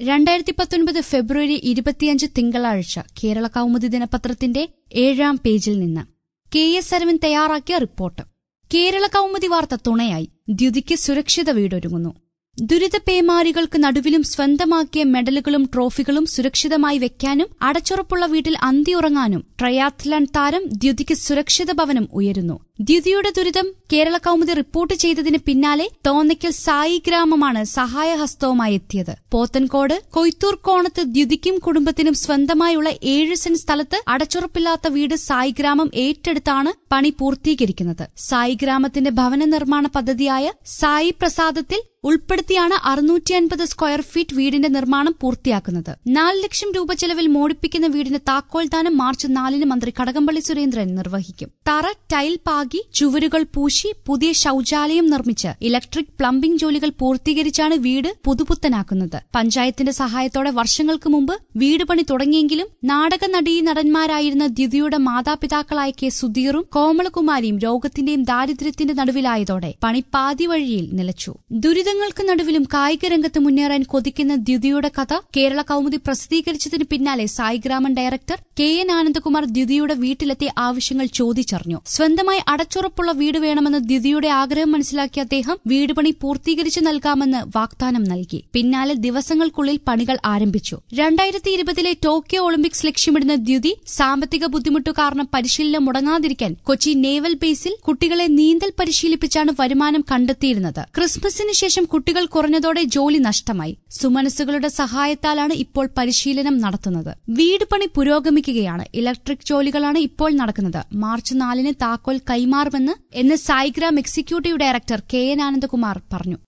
രണ്ടായിരത്തി പത്തൊൻപത് ഫെബ്രുവരി ഇരുപത്തിയഞ്ച് തിങ്കളാഴ്ച കേരള കൗമുദി ദിനപത്രത്തിന്റെ ഏഴാം പേജിൽ നിന്ന് കെ എസ് അരവിന്ദ് തയ്യാറാക്കിയ റിപ്പോർട്ട് കേരള കൗമുദി വാർത്ത തുണയായി ദ്യുതിക്ക് സുരക്ഷിത വീടൊരുങ്ങുന്നു ദുരിത പേമാരികൾക്ക് നടുവിലും സ്വന്തമാക്കിയ മെഡലുകളും ട്രോഫികളും സുരക്ഷിതമായി വെക്കാനും അടച്ചുറപ്പുള്ള വീട്ടിൽ അന്തിയുറങ്ങാനും ട്രയാത്ലൺ താരം ദ്യുതിക്ക് സുരക്ഷിത ഭവനം ഉയരുന്നു ദ്യുതിയുടെ ദുരിതം കേരള കൗമുദി റിപ്പോർട്ട് ചെയ്തതിന് പിന്നാലെ തോന്നയ്ക്കൽ സായി ഗ്രാമമാണ് സഹായഹസ്തവുമായി എത്തിയത് പോത്തൻകോട് കൊയ്ത്തൂർ കോണത്ത് ദ്യുതിക്കും കുടുംബത്തിനും സ്വന്തമായുള്ള ഏഴ് സെന്റ് സ്ഥലത്ത് അടച്ചുറപ്പില്ലാത്ത വീട് സായി ഗ്രാമം ഏറ്റെടുത്താണ് പണി പൂർത്തീകരിക്കുന്നത് സായി ഗ്രാമത്തിന്റെ ഭവന നിർമ്മാണ പദ്ധതിയായ സായി പ്രസാദത്തിൽ ഉൾപ്പെടുത്തിയാണ് അറുന്നൂറ്റി അൻപത് സ്ക്വയർ ഫീറ്റ് വീടിന്റെ നിർമ്മാണം പൂർത്തിയാക്കുന്നത് നാല് ലക്ഷം രൂപ ചെലവിൽ മോടിപ്പിക്കുന്ന വീടിന്റെ താക്കോൽ ദാനം മാർച്ച് നാലിന് മന്ത്രി കടകംപള്ളി സുരേന്ദ്രൻ നിർവഹിക്കും തറ ടൈൽ പാകി ചുവരുകൾ പൂശി പുതിയ ശൌചാലയം നിർമ്മിച്ച് ഇലക്ട്രിക് പ്ലംബിംഗ് ജോലികൾ പൂർത്തീകരിച്ചാണ് വീട് പുതുപുത്തനാക്കുന്നത് പഞ്ചായത്തിന്റെ സഹായത്തോടെ വർഷങ്ങൾക്ക് മുമ്പ് വീട് പണി തുടങ്ങിയെങ്കിലും നാടക നടീ നടന്മാരായിരുന്ന ദ്യുതിയുടെ മാതാപിതാക്കളായ കെ സുധീറും കോമളകുമാരിയും രോഗത്തിന്റെയും ദാരിദ്ര്യത്തിന്റെ നടുവിലായതോടെ പണി പാതി വഴിയിൽ നിലച്ചു ദുരിതങ്ങൾക്ക് നടുവിലും കായിക രംഗത്ത് മുന്നേറാൻ കൊതിക്കുന്ന ദ്യുതിയുടെ കഥ കേരള കൗമുദി പ്രസിദ്ധീകരിച്ചതിന് പിന്നാലെ Saigramam director K N Anandakumar ദ്യുതിയുടെ വീട്ടിലെത്തി ആവശ്യങ്ങൾ ചോദിച്ചറിഞ്ഞു സ്വന്തമായി അടച്ചുറപ്പുള്ള വീട് വേണമെന്ന് ദ്യുതിയുടെ ആഗ്രഹം മനസ്സിലാക്കിയ അദ്ദേഹം വീട് പണി പൂർത്തീകരിച്ചു നൽകാമെന്ന് വാഗ്ദാനം നൽകി പിന്നാലെ ദിവസങ്ങൾക്കുള്ളിൽ പണികൾ ആരംഭിച്ചു രണ്ടായിരത്തി ഇരുപതിലെ ടോക്കിയോ ഒളിമ്പിക്സ് ലക്ഷ്യമിടുന്ന ദ്യുതി സാമ്പത്തിക ബുദ്ധിമുട്ടു കാരണം പരിശീലനം മുടങ്ങാതിരിക്കാൻ കൊച്ചി നേവൽ ബേസിൽ കുട്ടികളെ നീന്തൽ പരിശീലിപ്പിച്ചാണ് വരുമാനം കണ്ടെത്തിയിരുന്നത് ക്രിസ്മസിന് ശേഷം കുട്ടികൾ കുറഞ്ഞതോടെ ജോലി നഷ്ടമായി സുമനസ്സുകളുടെ സഹായത്താലാണ് ഇപ്പോൾ പരിശീലനം നടത്തുന്നത് വീട് പണി പുരോഗമിക്കുകയാണ് ഇലക്ട്രിക് ജോലികളാണ് ഇപ്പോൾ നടക്കുന്നത് മാർച്ച് നാലിന് താക്കോൽ കൈമാറുമെന്ന് എന്ന് Saigram executive director K N Anandakumar പറഞ്ഞു